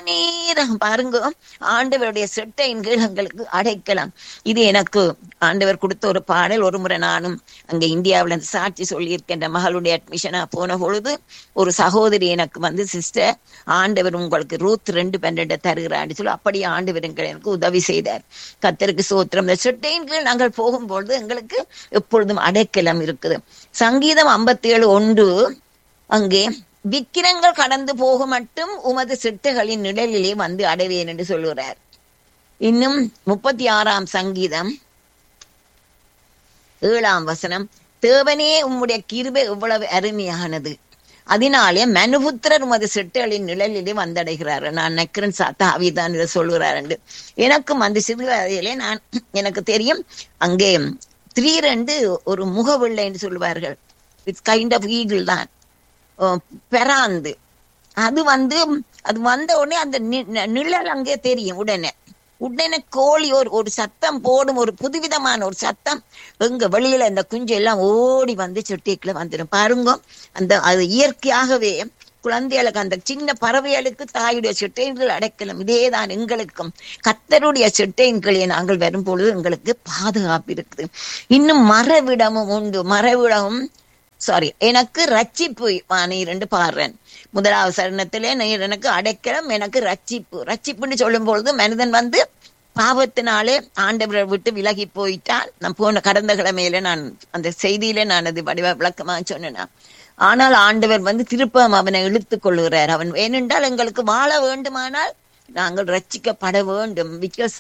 நேரம் பாருங்க ஆண்டவருடைய செட்டையின் கீழ் எங்களுக்கு அடைக்கலாம் இது எனக்கு ஆண்டவர் கொடுத்த ஒரு பாடல் ஒரு முறை நானும் அங்க இந்தியாவுல இருந்து சாட்சி சொல்லியிருக்கின்ற மகளுடைய அட்மிஷனா போன பொழுது ஒரு சகோதரி எனக்கு வந்து சிஸ்டர் ஆண்டவர் உங்களுக்கு ரூத் ரெண்டு பன்னெண்டு தருகிறான்னு சொல்லி அப்படியே ஆண்டவர் எங்கள் எனக்கு உதவி செய்தார் கத்தருக்கு சோத்திரம் இந்த செட்டையின் கீழ் நாங்கள் போகும்பொழுது எங்களுக்கு எப்பொழுதும் அடைக்கலம் இருக்குது சங்கீதம் ஐம்பத்தி ஏழு ஒன்று அங்கே விக்கிரங்கள் கடந்து போக மட்டும் உமது சிட்டுகளின் நிழலிலே வந்து அடைவேன் என்று சொல்லுகிறார் இன்னும் முப்பத்தி ஆறாம் சங்கீதம் ஏழாம் வசனம் தேவனே உம்முடைய கிருபை எவ்வளவு அருமையானது அதனாலே மனுபுத்திரர் உமது சிட்டுகளின் நிழலிலே வந்தடைகிறார் நான் நக்கிறன் சாத்தாவிதான் இதை சொல்லுகிறார் என்று எனக்கும் அந்த சிறுவதையிலே நான் எனக்கு தெரியும் அங்கே திடீரென்று ஒரு முகவில்லை என்று சொல்லுவார்கள் இட்ஸ் கைண்ட் ஆஃப் ஈகிள் தான் பெறாந்து அது வந்து அது வந்த உடனே அந்த நிழல் அங்கே தெரியும் உடனே உடனே கோழி ஒரு ஒரு சத்தம் போடும் ஒரு புதுவிதமான ஒரு சத்தம் எங்க வெளியில இந்த குஞ்சு எல்லாம் ஓடி வந்து செட்டிக்குள்ள வந்துடும் பாருங்க அந்த அது இயற்கையாகவே குழந்தைகளுக்கு அந்த சின்ன பறவைகளுக்கு தாயுடைய செட்டைன்கள் அடைக்கலாம் இதேதான் எங்களுக்கும் கத்தருடைய செட்டைன்களை நாங்கள் வரும்பொழுது எங்களுக்கு பாதுகாப்பு இருக்குது இன்னும் மரவிடமும் உண்டு மரவிடமும் சாரி எனக்கு ரட்சிப்பு நீ ரெண்டு பாடுறேன் முதலாவது சரணத்திலே நீர் எனக்கு அடைக்கலம் எனக்கு ரட்சிப்பு ரட்சிப்புன்னு சொல்லும் பொழுது மனிதன் வந்து பாவத்தினாலே ஆண்டவரை விட்டு விலகி போயிட்டான் நான் போன கடந்த கிழமையில நான் அந்த செய்தியில நான் அது வடிவ விளக்கமா சொன்னேன் ஆனால் ஆண்டவர் வந்து திருப்பம் அவனை இழுத்துக் கொள்ளுகிறார் அவன் ஏனென்றால் எங்களுக்கு வாழ வேண்டுமானால் நாங்கள் ரட்சிக்கப்பட வேண்டும் because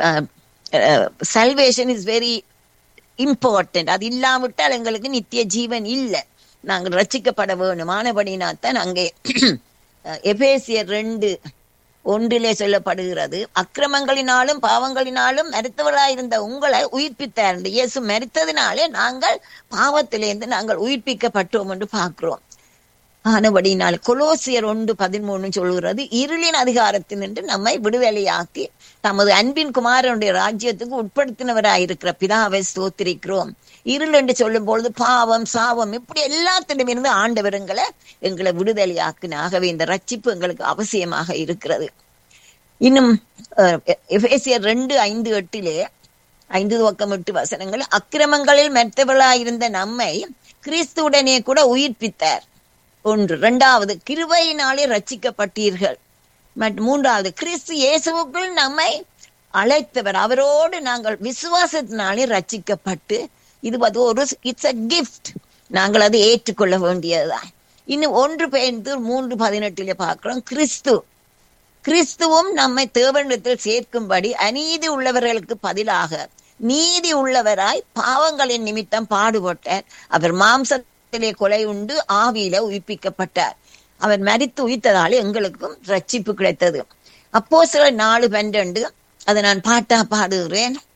salvation is very important அது இல்லாவிட்டால் எங்களுக்கு நித்திய ஜீவன் இல்லை நாங்கள் ரச்சிக்கப்பட வேணும் ஆனபடினாத்தான் அங்கே எபேசியர் ரெண்டு ஒன்றிலே சொல்லப்படுகிறது அக்கிரமங்களினாலும் பாவங்களினாலும் மருத்துவராயிருந்த உங்களை உயிர்ப்பித்தார் இயேசு மறித்ததினாலே நாங்கள் பாவத்திலிருந்து நாங்கள் உயிர்ப்பிக்கப்பட்டோம் என்று பார்க்கிறோம் ஆனபடினால் கொலோசியர் ஒன்று பதிமூணு சொல்கிறது இருளின் அதிகாரத்தினின்று நம்மை விடுதலையாக்கி தமது அன்பின் குமாரனுடைய ராஜ்யத்துக்கு உட்படுத்தினவராயிருக்கிற பிதாவை ஸ்தோத்திரிக்கிறோம் இருள் என்று சொல்லும் பொழுது பாவம் சாவம் இப்படி எல்லாத்திலும் இருந்து ஆண்டவருங்களை எங்களை விடுதலையாக்கின ஆகவே இந்த ரட்சிப்பு எங்களுக்கு அவசியமாக இருக்கிறது இன்னும் எஃபேசியர் ரெண்டு ஐந்து எட்டிலே ஐந்து துவக்கம் எட்டு வசனங்கள் அக்கிரமங்களில் மெத்தவளாயிருந்த நம்மை கிறிஸ்துவுடனே கூட உயிர்ப்பித்தார் ஒன்று இரண்டாவது கிருபையினாலே ரச்சிக்கப்பட்டீர்கள் மூன்றாவது கிறிஸ்து இயேசுவுக்குள் நம்மை அழைத்தவர் அவரோடு நாங்கள் விசுவாசத்தினாலே ரச்சிக்கப்பட்டு இது ஒரு இட்ஸ் அ கிஃப்ட் நாங்கள் அதை ஏற்றுக்கொள்ள வேண்டியதுதான் இன்னும் ஒன்று பெயர்ந்து மூன்று பதினெட்டுல பார்க்கிறோம் கிறிஸ்து கிறிஸ்துவும் நம்மை தேவனிடத்தில் சேர்க்கும்படி அநீதி உள்ளவர்களுக்கு பதிலாக நீதி உள்ளவராய் பாவங்களின் நிமித்தம் பாடுபட்டார் அவர் மாம்சத்திலே கொலை உண்டு ஆவியில உயிர்ப்பிக்கப்பட்டார் அவர் மறித்து உயிர்த்ததாலே எங்களுக்கும் ரட்சிப்பு கிடைத்தது அப்போ சில நாலு பன்னெண்டு அதை நான் பாட்டா பாடுகிறேன்